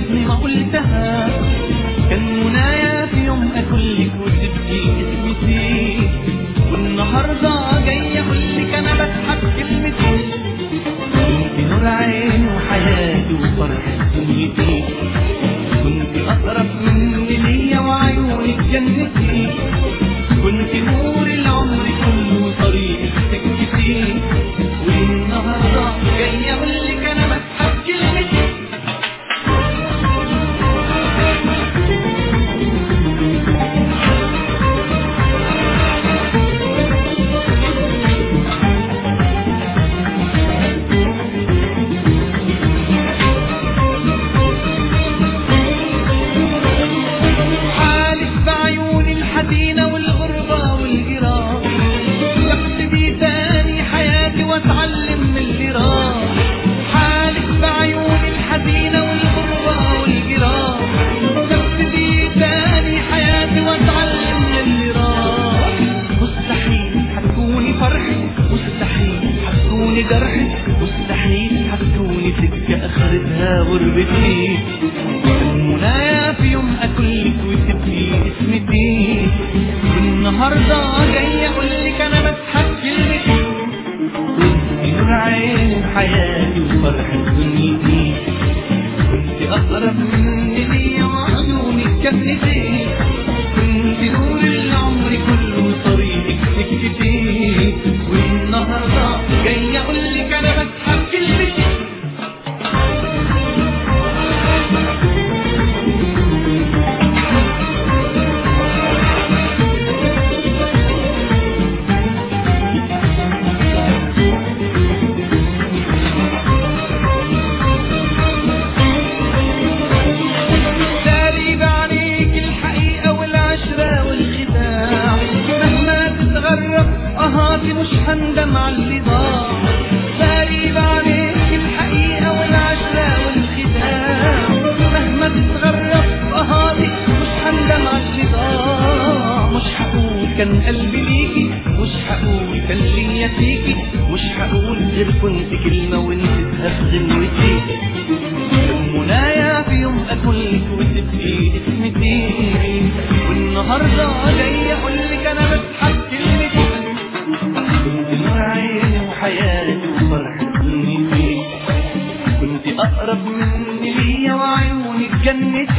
اسمي ما قلتها كان منايا في يوم اكلك وتبكي اسمي فيه والنهارده جاي اقول لك انا بضحك كلمتين كنت نور عيني وحياتي وفرحة دنيتي كنت اقرب مني ليا وعيونك جنتي كنت نور العمر كله طريق سكتي والنهارده جاي اقول لك انا بضحك كلمتين حالك بعيوني الحزينة والغربة والجراح يقتدي تاني حياتي واتعلم من اللي راح حالك بعيوني الحزينة والغربة والجراح يقتدي تاني حياتي واتعلم من اللي راح مستحيل حتكوني فرحي مستحيل حتكوني جرحي مستحيل حتكوني سكة اخرتها غربتي المنايا في يوم اكلك وتبكي اسمتي والنهارده جاي اقول لك انا بضحك كلمتي كنت نور عيني وحياتي وفرحة دنيتي كنت اقرب مني ليا وعيونك كفتي كنت نور العمر كله طريقك سكتي والنهارده جاي اقول لك انا بضحك كلمتي داري بعليك الحقيقة والعشرة والخداع مهما تتغرب أهاتي مش هندم على اللي ضاع داري بعليك الحقيقة والعشرة والخداع مهما تتغرب أهاتي مش هندم على اللي ضاع مش هقول كان قلبي ليكي مش هقول كان ليا فيكي مش هقول غير كنت كلمة ونسيتها في غنوتي منايا في يوم اكلك وتبقي اسمتي والنهارده جاي اقول لك انا بضحك كلمتي كنت نور عيني وحياتي وفرحة دنيتي كنت اقرب مني ليا وعيونك جنتي